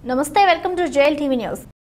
నమస్తే welcome to jail TV news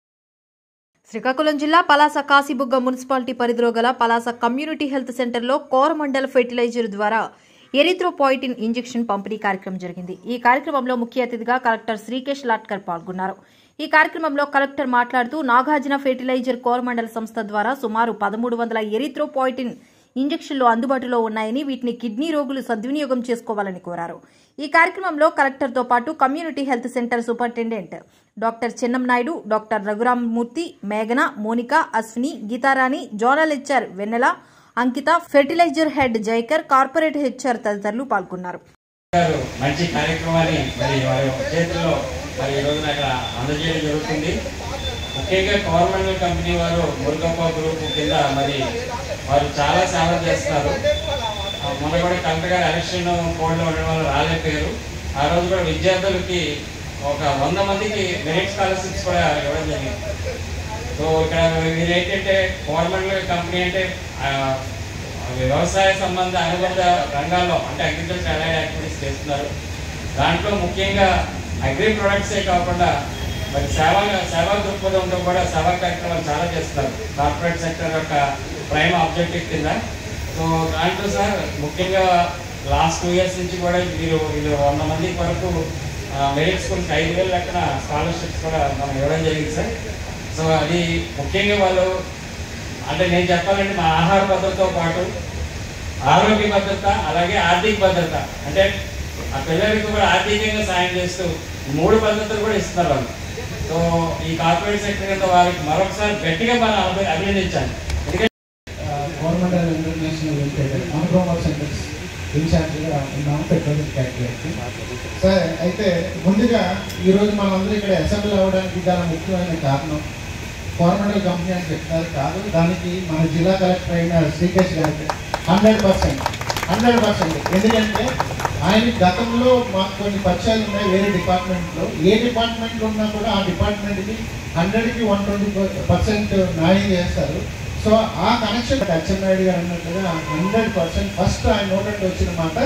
Srikakulam జిల్లా Palasa Kashibugga municipality పరిధిలో గల పలాస కమ్యూనిటీ హెల్త్ సెంటర్లో కోరమండల్ ఫెర్టిలైజర్ ద్వారా ఎరిథ్రోపాయిటిన్ ఇంజెక్షన్ పంపిణీ కార్యక్రమం జరిగింది ఈ కార్యక్రమంలో ముఖ్య అతిథిగా కలెక్టర్ శ్రీకేష్ లాట్కర్ పాల్గొన్నారు ఈ కార్యక్రమంలో కలెక్టర్ మాట్లాడుతూ నాగార్జున ఫెర్టిలైజర్ కోరమండల్ సంస్థ ద్వారా సుమారు పదమూడు వందల ఎరిథ్రోపాయిటిన్ ఇంజెక్షన్లు అందుబాటులో ఉన్నాయని వీటిని కిడ్నీ రోగులు సద్వినియోగం చేసుకోవాలని కోరారు ఈ కార్యక్రమంలో కలెక్టర్తో పాటు community health centre superintendent doctor Chennam Naidu doctor Raghurammurthy మేఘన Monika Ashwini Geetharani zonal HR Vennela Ankitha fertilizer head Jaikar corporate HR తదితరులు పాల్గొన్నారు గారు మంచి కార్యక్రమాన్ని మరి వారి చేతుల్లో మరి ఈ రోజున అక్కడ అందజేయడం జరుగుతుంది ముఖ్యంగా గవర్నమెంట్ కంపెనీ వారు మురుగప్ప గ్రూప్ కింద మరి వారు చాలా సేవ చేస్తున్నారు ఆ, మొన్న కూడా కలెక్టర్ గారు ఎలక్షన్ కోడ్లో ఉండడం వల్ల రాలేకపోయారు ఆ రోజు కూడా విద్యార్థులకి ఒక వంద మందికి మెరిట్ స్కాలర్షిప్స్ కూడా ఇవ్వడం జరిగింది సో ఇక్కడ మీరు ఏంటంటే గవర్నమెంట్ కంపెనీ అంటే ఆ, వ్యవసాయ సంబంధ అనుబంధ రంగాల్లో అంటే అగ్రికల్చర్ అలైడ్ యాక్టివిటీస్ చేస్తున్నారు దాంట్లో ముఖ్యంగా అగ్రి ప్రొడక్ట్సే కాకుండా మరి సేవా సేవా దృక్పథంతో కూడా సేవా కార్యక్రమాలు చాలా చేస్తున్నారు కార్పొరేట్ సెక్టర్ యొక్క ప్రైమ్ ఆబ్జెక్టివ్ కింద సో దాంట్లో సార్ ముఖ్యంగా లాస్ట్ టూ ఇయర్స్ నుంచి కూడా వీరు వీళ్ళు వంద మంది వరకు మెరిట్ స్కూల్కి ఐదు వేల లెక్కన స్కాలర్షిప్స్ కూడా మనం ఇవ్వడం జరిగింది సార్ సో అది ముఖ్యంగా వాళ్ళు అంటే నేను చెప్పాలంటే మా ఆహార భద్రతతో పాటు ఆరోగ్య భద్రత అలాగే ఆర్థిక భద్రత అంటే ఆ పిల్లలకి కూడా ఆర్థికంగా సాయం చేస్తూ ఈ మూడు భద్రతలు కూడా ఇస్తున్నారు వాళ్ళు సో ఈ కార్పొరేట్ సెక్టర్ కింద వారికి మరొకసారి గట్టిగా మనం అభి- అభినందించాలి ఎందుకంటే గవర్నమెంట్ ఇంటర్నేషనల్ లిమిటెడ్ అన్గ్రోమర్ సెంటర్స్ ఇన్ఛార్జ్గా ఉన్నాము పెట్రోలియం క్యాటరీకి సార్ అయితే ముందుగా ఈరోజు మనందరూ ఇక్కడ అసెంబ్లీ అవ్వడానికి గల ముఖ్యమైన కారణం గవర్నమెంట్ కంపెనీ అని చెప్తున్నారు కాదు దానికి మన జిల్లా కలెక్టర్ అయిన శ్రీకేష్ గారికి హండ్రెడ్ పర్సెంట్ హండ్రెడ్ పర్సెంట్ ఎందుకంటే ఆయన గతంలో మాకు కొన్ని పరిచయాలు ఉన్నాయి వేరే డిపార్ట్మెంట్లో ఏ డిపార్ట్మెంట్లో ఉన్నా కూడా ఆ డిపార్ట్మెంట్కి హండ్రెడ్కి వన్ ట్వంటీ పర్సెంట్ న్యాయం చేస్తారు సో ఆ కనెక్షన్ అచ్చెన్నాయుడు గారు అన్నట్టుగా హండ్రెడ్ పర్సెంట్ ఫస్ట్ ఆయన నోటెంట్ వచ్చిన మాట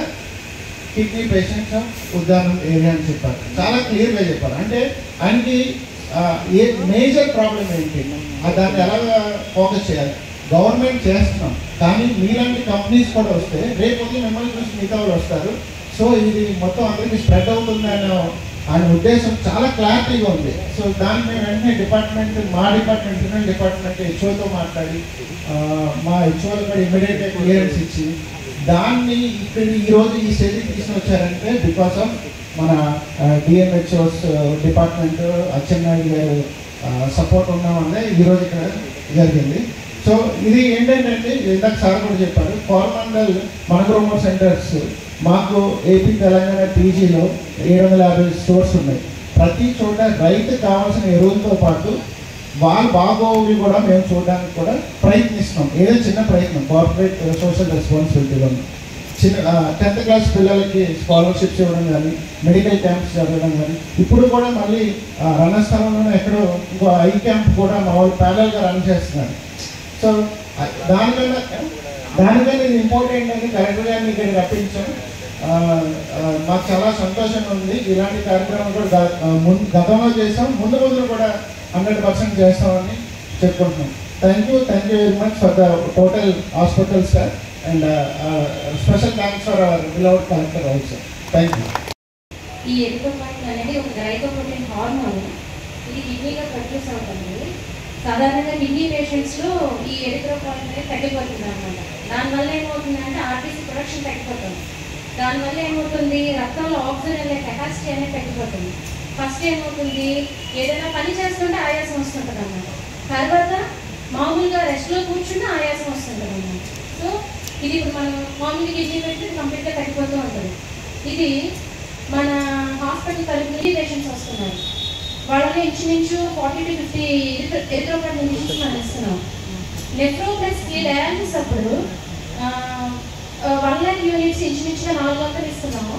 కిడ్నీ పేషెంట్స్ ఉద్యానం ఏరియా అని చెప్పారు చాలా క్లియర్గా చెప్పారు అంటే ఆయనకి ఆ, ఏ మేజర్ ప్రాబ్లం ఏంటి ఆ దాన్ని ఎలాగ ఫోకస్ చేయాలి గవర్నమెంట్ చేస్తున్నాం కానీ మీలాంటి కంపెనీస్ కూడా వస్తే రేపు ఉదయం మిమ్మల్ని చూసి మిగతా వాళ్ళు వస్తారు సో ఇది మొత్తం అందరికీ స్ప్రెడ్ అవుతుంది అనే ఆయన ఉద్దేశం చాలా క్లారిటీగా ఉంది సో దాన్ని మేము వెంటనే డిపార్ట్మెంట్ మా డిపార్ట్మెంట్ ఇంటర్నల్ డిపార్ట్మెంట్ హెచ్ఓతో మాట్లాడి ఆ, మా హెచ్ఓలు కూడా ఇమీడియట్గా క్లియరెన్స్ ఇచ్చి దాన్ని ఇక్కడ ఈ రోజు ఈ స్టేజ్కి తీసుకొచ్చారంటే బికాస్ ఆఫ్ మన డిఎంహెచ్ఓస్ డిపార్ట్మెంట్ అచ్చెన్నాయుడు గారు సపోర్ట్ ఉండడం వల్లే ఈ రోజు ఇక్కడ జరిగింది సో ఇది ఏంటంటే ఇందాక సార్ కూడా చెప్పారు కోరమండల్ మనగ్రోమర్ సెంటర్స్ మాకు ఏపీ తెలంగాణ పీజీలో ఏడు వందల యాభై స్టోర్స్ ఉన్నాయి ప్రతి చోట రైతు కావాల్సిన ఎరువులతో పాటు వాళ్ళ బాగోగులు కూడా మేము చూడడానికి కూడా ప్రయత్నిస్తున్నాం ఏదో చిన్న ప్రయత్నం కార్పొరేట్ సోషల్ రెస్పాన్సిబిలిటీలో చిన్న టెన్త్ క్లాస్ పిల్లలకి స్కాలర్షిప్స్ ఇవ్వడం కానీ మెడికల్ క్యాంప్స్ జరగడం కానీ ఇప్పుడు కూడా మళ్ళీ ఆ, రణస్థలంలోనే ఎక్కడో ఇంకో ఐ క్యాంప్ కూడా మా వాళ్ళు ప్యారల్గా రన్ చేస్తున్నారు సో ఆ, దానికన్నా దానికన్నా ఇది ఇంపార్టెంట్ అని కలెక్టర్ గారిని ఇక్కడ రప్పించాం ఆ, ఆ, మాకు చాలా సంతోషంగా ఉంది ఇలాంటి కార్యక్రమం కూడా గ- ఆ, ముందు గతంలో చేసాం ముందు ముందు కూడా హండ్రెడ్ పర్సెంట్ చేస్తామని చెప్పుకుంటున్నాం thank you thank you very much for the total hospital sir and special thanks for our beloved collector also thank you ఈ ఎరిథ్రోపాయిన్ అనేది ఒక గ్లైకోప్రోటీన్ హార్మోన్ ఇది కిడ్నీలో ప్రొడ్యూస్ అవుతుంది సాధారణంగా కిడ్నీ పేషెంట్స్లో ఈ ఎరిథ్రోపాయిన్ అనేది తగ్గిపోతుంది అనమాట దానివల్ల ఏమవుతుందంటే ఆర్టీసీ ప్రొడక్షన్ తగ్గిపోతుంది దానివల్ల ఏమవుతుంది రక్తంలో ఆక్సిజన్ వెళ్ళే కెపాసిటీ అనేది తగ్గిపోతుంది ఫస్ట్ ఏమవుతుంది ఏదైనా పని చేస్తుంటే ఆయాసం వస్తుంటుంది అన్నమాట తర్వాత మామూలుగా రెస్ట్లో కూర్చుంటే ఆయాసం వస్తుంటుంది అన్నమాట సో ఇది ఇప్పుడు మనం మామూలుగా కిడ్నీ పెట్టి కంప్లీట్గా తగ్గిపోతూ ఉంటుంది ఇది మన హాస్పిటల్ తరపు నుంచి పేషెంట్స్ వస్తున్నారు వాళ్ళని ఇంచుమించు forty to fifty erythropoietin injections మనం ఇస్తున్నాం నెఫ్రో ప్లస్ ఈ డయాలసిస్ అప్పుడు వన్ ల్యాక్ యూనిట్స్ ఇంచుమించుగా నాలుగు వందలు ఇస్తున్నాము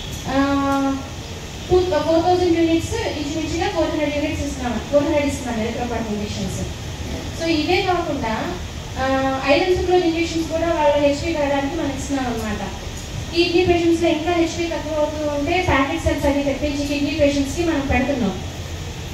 టూ ఫోర్ థౌజండ్ యూనిట్స్ ఇంచుమించుగా ఫోర్ హండ్రెడ్ యూనిట్స్ ఇస్తున్నాము ఫోర్ హండ్రెడ్ ఇస్తున్నాం ఎరిథ్రోపాయిన్ ఇంజెక్షన్స్ సో ఇవే కాకుండా ఐరన్ సుక్రోజ్ ఇంజెక్షన్స్ కూడా వాళ్ళ హెచ్పీ పెరగడానికి మనం ఇస్తున్నాం అనమాట కిడ్నీ పేషెంట్స్లో ఇంకా హెచ్పీ తక్కువ అవుతూ ఉంటే ప్యాకెట్ సెల్స్ అవి తెప్పించి కిడ్నీ పేషెంట్స్కి మనం పెడుతున్నాం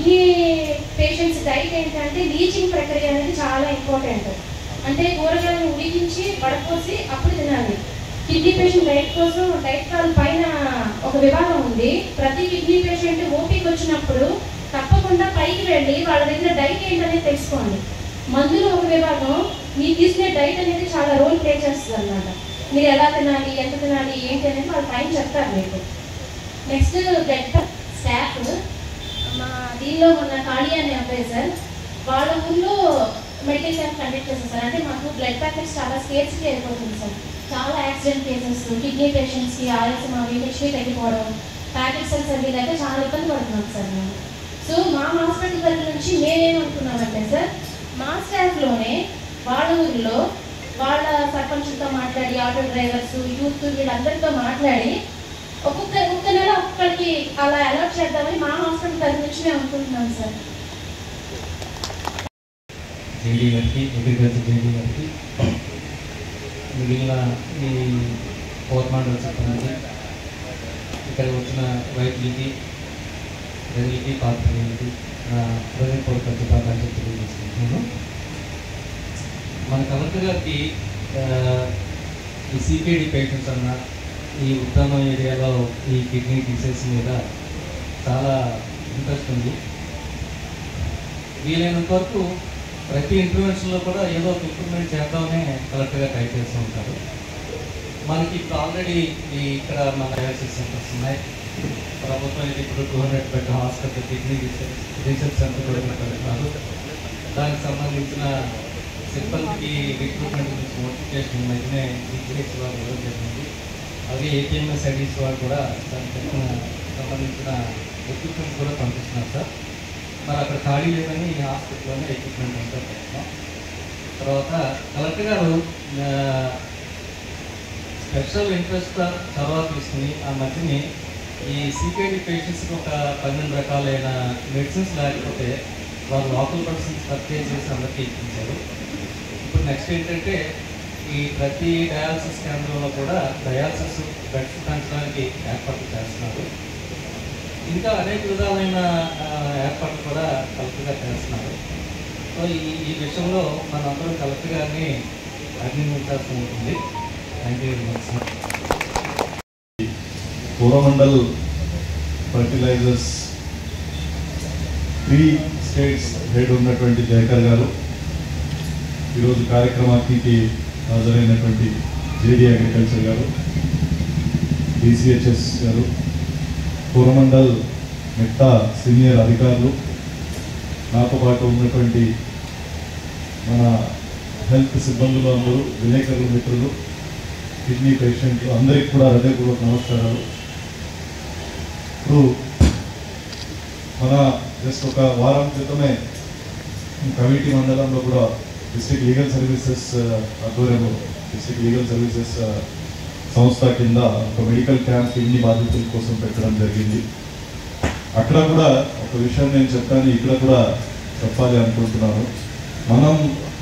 కిడ్నీ పేషెంట్స్ డైట్ ఏంటంటే లీచింగ్ ప్రక్రియ అనేది చాలా ఇంపార్టెంట్ అంటే కూరగాయలను ఉడికించి వడపోసి అప్పుడు తినాలి కిడ్నీ పేషెంట్ డైట్ కోసం డైట్ కాల్ పైన ఒక విభాగం ఉంది ప్రతి కిడ్నీ పేషెంట్ ఓపిక వచ్చినప్పుడు తప్పకుండా పైకి వెళ్ళి వాళ్ళ దగ్గర డైట్ ఏంటనేది తెలుసుకోండి మందులు ఒక విభాగం మీరు తీసుకునే డైట్ అనేది చాలా రోల్ ప్లే చేస్తుంది అనమాట మీరు ఎలా తినాలి ఎంత తినాలి ఏంటి అనేది వాళ్ళు పైన చెప్తారు మీకు నెక్స్ట్ బ్లడ్ స్టాఫ్ మా దీనిలో ఉన్న ఖాళీ అనే అబ్బాయి సార్ వాళ్ళ ఊళ్ళో మెడికల్ క్యాంప్ కండక్ట్ చేస్తాం సార్ అంటే మాకు బ్లడ్ ప్యాకెట్స్ చాలా స్కేర్స్కి అయిపోతుంది సార్ చాలా యాక్సిడెంట్ కేసెస్ కిడ్నీ పేషెంట్స్కి ఆర్ఎస్ఎం అవి హెచ్పీ తగ్గిపోవడం ప్యాకెట్ సెల్స్ అవి అయితే చాలా ఇబ్బంది పడుతున్నాం సార్ మేము సో మా హాస్పిటల్ తరఫు నుంచి మేమేమనుకున్నామంటే సార్ మా స్టాఫ్లోనే వాళ్ళ ఊరిలో వాళ్ళ సర్పంచులతో మాట్లాడి ఆటో డ్రైవర్స్ యూత్ వీళ్ళందరితో మాట్లాడి ఒక్కొక్క ఒక్క నెల ఒక్కరికి అలా అలర్ట్ చేద్దామని మా హాస్పిటల్ తరఫు నుంచి మేము అనుకుంటున్నాం సార్ జేడీ గారికి అగ్రికల్చర్ జేడీ గారికి మిగిలిన ఈ కోర్మాండల్ సిబ్బంది ఇక్కడ వచ్చిన వైద్యులకి ప్రజలకి పాత్రలకి నా హృదయపూర్వక శుభాకాంక్షలు తెలియజేసుకుంటున్నాను మన కలెక్టర్ గారికి ఆ, ఈ సిపిడి పేషెంట్స్ అన్న ఈ ఉత్తమ ఏరియాలో ఈ కిడ్నీ డిసీజ్ మీద చాలా ఇంట్రెస్ట్ ఉంది వీలైనంత వరకు ప్రతి ఇంటర్వెన్షన్లో కూడా ఏదో ఒక ఇంప్రూవ్మెంట్ చేద్దామని కరెక్ట్గా ట్రై చేస్తూ ఉంటారు మనకి ఇప్పుడు ఆల్రెడీ ఈ ఇక్కడ మన డయాలసిస్ సెంటర్స్ ఉన్నాయి ప్రభుత్వం ఇది ఇప్పుడు two hundred bed hospital kidney research research centre కూడా పెడుతున్నారు దానికి సంబంధించిన సిబ్బందికి రిక్రూట్మెంట్ గురించి నోటిఫికేషన్ మధ్యనే డిజిహెచ్ వాళ్ళు ఇవ్వడం జరిగింది అలాగే ఏపీఎంఎస్ ఐడీస్ వాళ్ళు కూడా దానికి తగిన సంబంధించిన ఎక్విప్మెంట్స్ కూడా పంపిస్తున్నారు సార్ మరి అక్కడ ఖాళీ లేదని ఈ హాస్పిటల్లోనే ఎక్విప్మెంట్ అంతా పెట్టాం తర్వాత కలెక్టర్ గారు ఆ, స్పెషల్ ఇంట్రెస్ట్ చొరవ తీసుకుని ఆ మధ్యని ఈ సికేడి పేషెంట్స్కి ఒక పన్నెండు రకాలైన మెడిసిన్స్ లేకపోతే వాళ్ళు లోకల్ పర్సన్స్ పర్చేజ్ చేసి అందరికీ ఇప్పించారు ఇప్పుడు నెక్స్ట్ ఏంటంటే ఈ ప్రతి డయాలసిస్ కేంద్రంలో కూడా డయాలసిస్ బెడ్స్ పెంచడానికి ఏర్పాట్లు చేస్తున్నారు ఇంకా అనేక విధాలైన ఆ, ఏర్పాట్లు కూడా కలెక్టర్గా చేస్తున్నారు సో ఈ ఈ విషయంలో మనందరం కలెక్టర్ గారిని అభినందించాల్సి ఉంటుంది thank you very much sir Coromandel fertilizers three states head ఉన్నటువంటి జయకర్ గారు ఈరోజు కార్యక్రమానికి హాజరైనటువంటి జేడీ అగ్రికల్చర్ గారు డిసిహెచ్ఎస్ గారు కోరమండల్ మిగతా సీనియర్ అధికారులు నాతో పాటు ఉన్నటువంటి మన హెల్త్ సిబ్బందులు అందరూ విలేకరుల మిత్రులు కిడ్నీ పేషెంట్లు అందరికీ కూడా హృదయపూర్వక నమస్కారాలు ఇప్పుడు మన జస్ట్ ఒక వారం క్రితమే కమిటీ మండలంలో కూడా డిస్ట్రిక్ట్ లీగల్ సర్వీసెస్ ఆధ్వర్యంలో డిస్ట్రిక్ట్ లీగల్ సర్వీసెస్ సంస్థ కింద ఒక మెడికల్ క్యాంప్ కిడ్నీ బాధితుల కోసం పెట్టడం జరిగింది అక్కడ కూడా ఒక విషయం నేను చెప్పాను ఇక్కడ కూడా చెప్పాలి అనుకుంటున్నాను మనం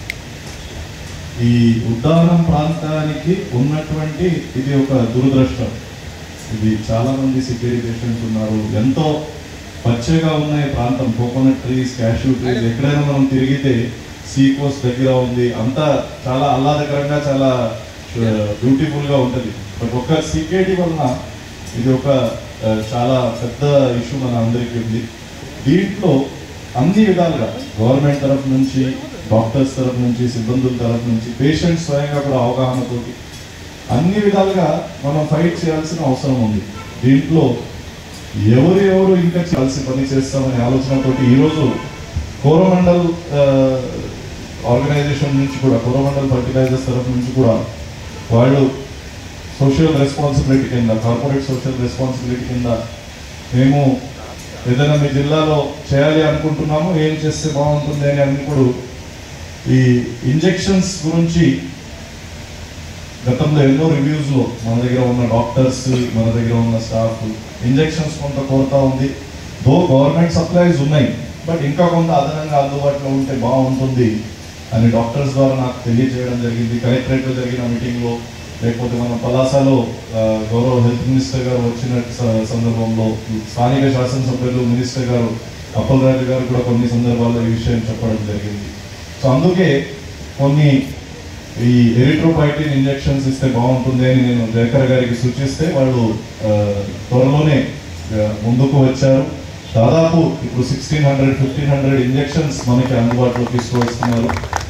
ఈ ఉద్దానం ప్రాంతానికి ఉన్నటువంటి ఇది ఒక దురదృష్టం ఇది చాలా మంది సికేరీ పేషెంట్స్ ఉన్నారు ఎంతో పచ్చగా ఉన్న ఈ ప్రాంతం కోకోనట్ ట్రీస్ క్యాష్యూ ట్రీస్ ఎక్కడైనా మనం తిరిగితే సీ కోస్ట్ దగ్గర ఉంది అంతా చాలా ఆహ్లాదకరంగా చాలా బ్యూటిఫుల్ గా ఉంటుంది బట్ ఒక సికేడి వలన ఇది ఒక ఆ, చాలా పెద్ద ఇష్యూ మన అందరికీ ఉంది దీంట్లో అన్ని విధాలుగా గవర్నమెంట్ తరఫు నుంచి డాక్టర్స్ తరఫు నుంచి సిబ్బందుల తరఫు నుంచి పేషెంట్స్ స్వయంగా కూడా అవగాహనతోటి అన్ని విధాలుగా మనం ఫైట్ చేయాల్సిన అవసరం ఉంది దీంట్లో ఎవరు ఎవరు ఇంకా కలిసి పని చేస్తామనే ఆలోచనతోటి ఈరోజు కోరమండల్ ఆర్గనైజేషన్ నుంచి కూడా కోరమండల్ ఫర్టిలైజర్స్ తరఫు నుంచి కూడా వాళ్ళు సోషల్ రెస్పాన్సిబిలిటీ కింద కార్పొరేట్ సోషల్ రెస్పాన్సిబిలిటీ కింద మేము ఏదైనా మీ జిల్లాలో చేయాలి అనుకుంటున్నాము ఏం చేస్తే బాగుంటుంది అని అన్నప్పుడు ఈ ఇంజెక్షన్స్ గురించి గతంలో ఎన్నో రివ్యూస్ లో మన దగ్గర ఉన్న డాక్టర్స్ మన దగ్గర ఉన్న స్టాఫ్ ఇంజెక్షన్స్ కొంత కొరత ఉంది దో గవర్నమెంట్ సప్లైస్ ఉన్నాయి బట్ ఇంకా కొంత అదనంగా అందుబాటులో ఉంటే బాగుంటుంది అని డాక్టర్స్ ద్వారా నాకు తెలియజేయడం జరిగింది కలెక్టరేట్ లో జరిగిన మీటింగ్ లో లేకపోతే మన పలాసలో ఆ, గౌరవ హెల్త్ మినిస్టర్ గారు వచ్చిన స- సందర్భంలో స్థానిక శాసనసభ్యులు మినిస్టర్ గారు అప్పలరాజు గారు కూడా కొన్ని సందర్భాల్లో ఈ విషయం చెప్పడం జరిగింది సో అందుకే కొన్ని ఈ ఎరిట్రోపైటిన్ ఇంజెక్షన్స్ ఇస్తే బాగుంటుంది అని నేను జయకర్ గారికి సూచిస్తే వాళ్ళు ఆ, త్వరలోనే ఆ, ముందుకు వచ్చారు దాదాపు ఇప్పుడు sixteen hundred fifteen hundred injections మనకి అందుబాటులోకి తీసుకువస్తున్నారు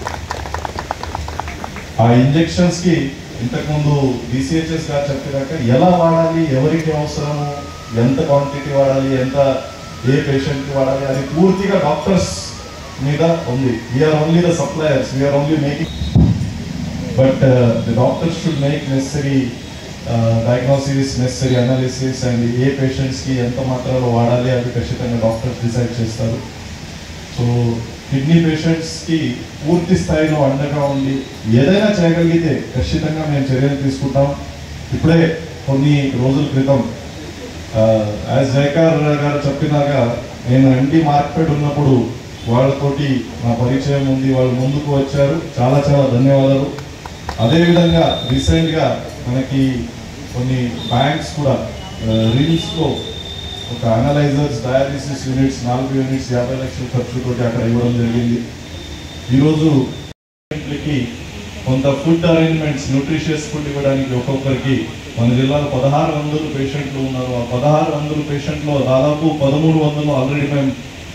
ఆ ఇంజెక్షన్స్ కి ఇంతకుముందు డిసిహెచ్ఎస్ గారు చెప్పినాక ఎలా వాడాలి ఎవరికి అవసరము ఎంత క్వాంటిటీ వాడాలి ఎంత ఏ పేషెంట్ కి వాడాలి అది పూర్తిగా డాక్టర్స్ మీద ఉంది we are only the suppliers we are only making but the doctors should make necessary diagnosis necessary analysis and a patients కి ఎంత మాత్రాలో వాడాలి అది ఖచ్చితంగా డాక్టర్స్ డిసైడ్ చేస్తారు సో కిడ్నీ పేషెంట్స్ కి పూర్తి స్థాయిలో అండగా ఉండి ఏదైనా చేయగలిగితే ఖచ్చితంగా మేము చర్యలు తీసుకుంటాం ఇప్పుడే కొన్ని రోజుల క్రితం యాజ్ జయకార్ గారు చెప్పినాగా నేను ఎన్టీ మార్కెట్ ఉన్నప్పుడు వాళ్ళతోటి నా పరిచయం ఉంది వాళ్ళు ముందుకు వచ్చారు చాలా చాలా ధన్యవాదాలు అదేవిధంగా రీసెంట్గా మనకి కొన్ని బ్యాంక్స్ కూడా రిమ్స్ లో ఒక అనలైజర్స్ డయాలిసిస్ యూనిట్స్ నాలుగు యూనిట్స్ యాభై లక్షల ఖర్చుతోటి అక్కడ ఇవ్వడం జరిగింది ఈరోజు పేషెంట్లకి కొంత ఫుడ్ అరేంజ్మెంట్స్ న్యూట్రిషియస్ ఫుడ్ ఇవ్వడానికి ఒక్కొక్కరికి మన జిల్లాలో పదహారు వందలు పేషెంట్లు ఉన్నారు ఆ పదహారు వందల పేషెంట్లో దాదాపు పదమూడు వందలు ఆల్రెడీ మేము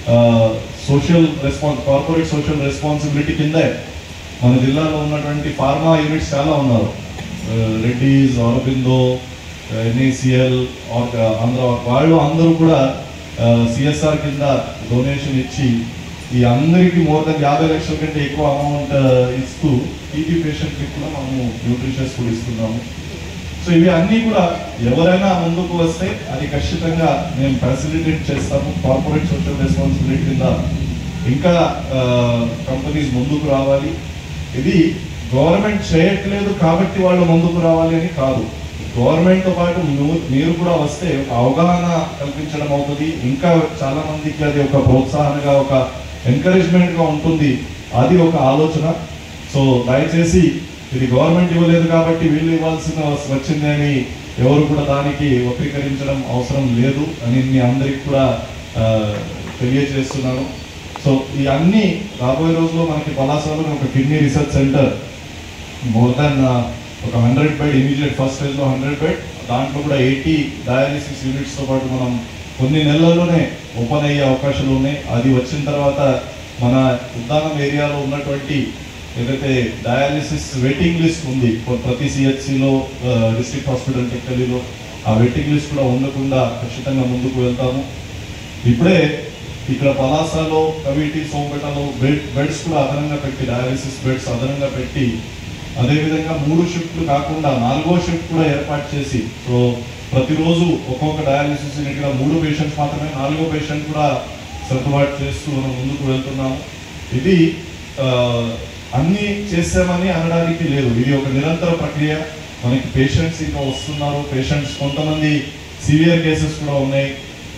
social response corporate social responsibility కిందే మన జిల్లాలో ఉన్నటువంటి ఫార్మా యూనిట్స్ చాలా ఉన్నారు రెడ్డీస్ ఆరోబిందో ఎన్ఏసిఎల్ ఆంధ్ర వాళ్ళు అందరూ కూడా సిఎస్ఆర్ కింద డొనేషన్ ఇచ్చి ఈ అందరికీ మోర్ దెన్ యాభై లక్షల కంటే ఎక్కువ అమౌంట్ ఇస్తూ టీబీ పేషెంట్కి కూడా మనము న్యూట్రిషన్స్ కూడా ఇస్తున్నాము సో ఇవి అన్నీ కూడా ఎవరైనా ముందుకు వస్తే అది ఖచ్చితంగా మేము ఫెసిలిటేట్ చేస్తాము కార్పొరేట్ సోషల్ రెస్పాన్సిబిలిటీ కింద ఇంకా కంపెనీస్ ముందుకు రావాలి ఇది గవర్నమెంట్ చేయట్లేదు కాబట్టి వాళ్ళు ముందుకు రావాలి అని కాదు గవర్నమెంట్ తో పాటు మీరు- మీరు కూడా వస్తే ఒక అవగాహన కల్పించడం అవుతుంది ఇంకా చాలా మందికి అది ఒక ప్రోత్సాహనగా ఒక ఎంకరేజ్మెంట్ గా ఉంటుంది అది ఒక ఆలోచన సో దయచేసి ఇది గవర్నమెంట్ ఇవ్వలేదు కాబట్టి వీళ్ళు ఇవ్వాల్సిన వచ్చింది అని ఎవరు కూడా దానికి వక్రీకరించడం అవసరం లేదు అని మీ అందరికి కూడా ఆ, తెలియజేస్తున్నాను సో ఈ అన్ని రాబోయే రోజుల్లో మనకి పలాసలో ఒక kidney research centre more than ఒక hundred bed immediate first phase లో హండ్రెడ్ బెడ్ దాంట్లో కూడా ఎయిటీ డయాలిసిస్ యూనిట్స్ తో పాటు మనం కొన్ని నెలల్లోనే ఓపెన్ అయ్యే అవకాశాలు ఉన్నాయి అది వచ్చిన తర్వాత మన ఉద్దానం ఏరియాలో ఉన్నటువంటి ఏదైతే డయాలిసిస్ వెయిటింగ్ లిస్ట్ ఉంది కొ- ప్రతి సిహెచ్సిలో డిస్ట్రిక్ట్ హాస్పిటల్ టెక్కలిలో ఆ వెయిటింగ్ లిస్ట్ కూడా ఉండకుండా ఖచ్చితంగా ముందుకు వెళ్తాము ఇప్పుడే ఇక్కడ పలాసలో కవిటి సోంపేటలో బెడ్ బెడ్స్ కూడా అదనంగా పెట్టి డయాలిసిస్ బెడ్స్ అదనంగా పెట్టి అదేవిధంగా మూడు షిఫ్ట్లు కాకుండా నాలుగో షిఫ్ట్ కూడా ఏర్పాటు చేసి సో ప్రతిరోజు ఒక్కొక్క డయాలిసిస్ యూనిట్ గా మూడు పేషెంట్స్ మాత్రమే నాలుగో పేషెంట్ కూడా సర్దుబాటు చేస్తూ మనం ముందుకు వెళ్తున్నాము ఇది ఆ, అన్ని చేసామని అనడానికి లేదు ఇది ఒక నిరంతర ప్రక్రియ మనకి పేషెంట్స్ ఇంకా వస్తున్నారు పేషెంట్స్ కొంతమంది సివియర్ కేసెస్ కూడా ఉన్నాయి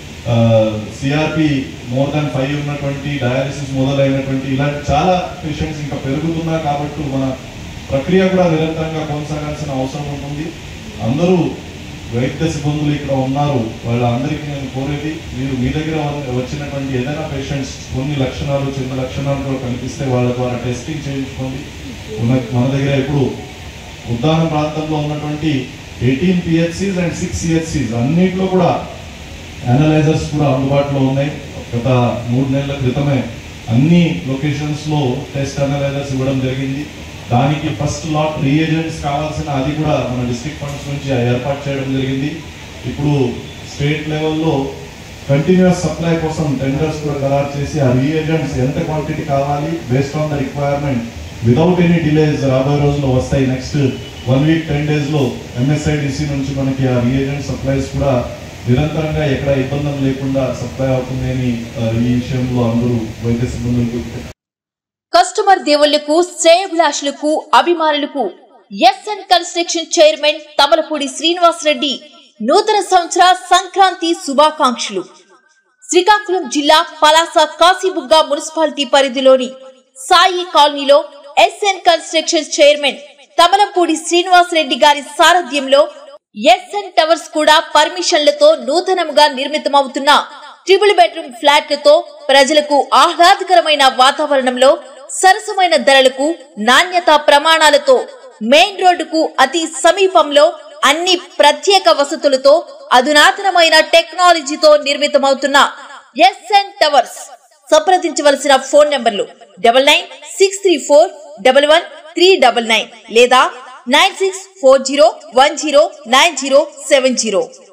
సిఆర్పి మోర్ దాన్ ఫైవ్ ఉన్నటువంటి డయాలిసిస్ మొదలైనటువంటి ఇలాంటి చాలా పేషెంట్స్ ఇంకా పెరుగుతున్నారు కాబట్టి మన ప్రక్రియ కూడా నిరంతరంగా కొనసాగాల్సిన అవసరం ఉంటుంది అందరూ వైద్య సిబ్బందులు ఇక్కడ ఉన్నారు వాళ్ళందరికీ నేను కోరేది మీరు మీ దగ్గర వచ్చినటువంటి ఏదైనా పేషెంట్స్ కొన్ని లక్షణాలు చిన్న లక్షణాలు కూడా కనిపిస్తే వాళ్ళ ద్వారా టెస్టింగ్ చేయించుకోండి ఉన్న- మన దగ్గర ఇప్పుడు ఉద్దాన ప్రాంతంలో ఉన్నటువంటి ఎయిటీన్ పిహెచ్సిస్ అండ్ సిక్స్ సిహెచ్సిస్ అన్నిట్లో కూడా అనలైజర్స్ కూడా అందుబాటులో ఉన్నాయి గత మూడు నెలల క్రితమే అన్ని లొకేషన్స్ లో టెస్ట్ అనలైజర్స్ ఇవ్వడం జరిగింది దానికి ఫస్ట్ లాట్ రీఏజెంట్స్ కావాల్సిన అది కూడా మన డిస్ట్రిక్ట్ ఫండ్స్ నుంచి ఏర్పాటు చేయడం జరిగింది ఇప్పుడు స్టేట్ లెవెల్లో కంటిన్యూస్ సప్లై కోసం టెండర్స్ కూడా ఖరారు చేసి ఆ రీఏజెంట్స్ ఎంత క్వాంటిటీ కావాలి based on the requirement without any delays రాబోయే రోజుల్లో వస్తాయి next one week ten days లో ఎంఎస్ఐడిసి నుంచి మనకి ఆ రీఏజెంట్ సప్లైస్ కూడా నిరంతరంగా ఎక్కడ ఇబ్బందులు లేకుండా సప్లై అవుతుంది అని ఆ, ఈ విషయంలో అందరూ వైద్య సిబ్బందులకు కస్టమర్ దేవుళ్లకు శ్రేయభిలాషులకు అభిమానులకు SN construction chairman Tamalapudi Srinivas Reddy నూతన సంవత్సర సంక్రాంతి శుభాకాంక్షలు శ్రీకాకుళం జిల్లా పలాస కాశీబుగ్గ మున్సిపాలిటీ పరిధిలోని సాయి కాలనీలో SN construction chairman Tamalapudi Srinivas Reddy గారి సారథ్యంలో ఎస్ఎన్ టవర్స్ కూడా పర్మిషన్లతో నూతనంగా నిర్మితమవుతున్న ట్రిపుల్ బెడ్రూమ్ ఫ్లాట్లతో ప్రజలకు ఆహ్లాదకరమైన వాతావరణంలో సరసమైన ధరలకు నాణ్యత ప్రమాణాలతో మెయిన్ రోడ్డుకు అతి సమీపంలో అన్ని ప్రత్యేక వసతులతో అధునాతనమైన టెక్నాలజీతో నిర్మితమవుతున్న ఎస్ఎన్ టవర్స్ సంప్రదించవలసిన ఫోన్ నంబర్లు double nine six three four double one three double nine లేదా nine six four zero one zero nine zero seven zero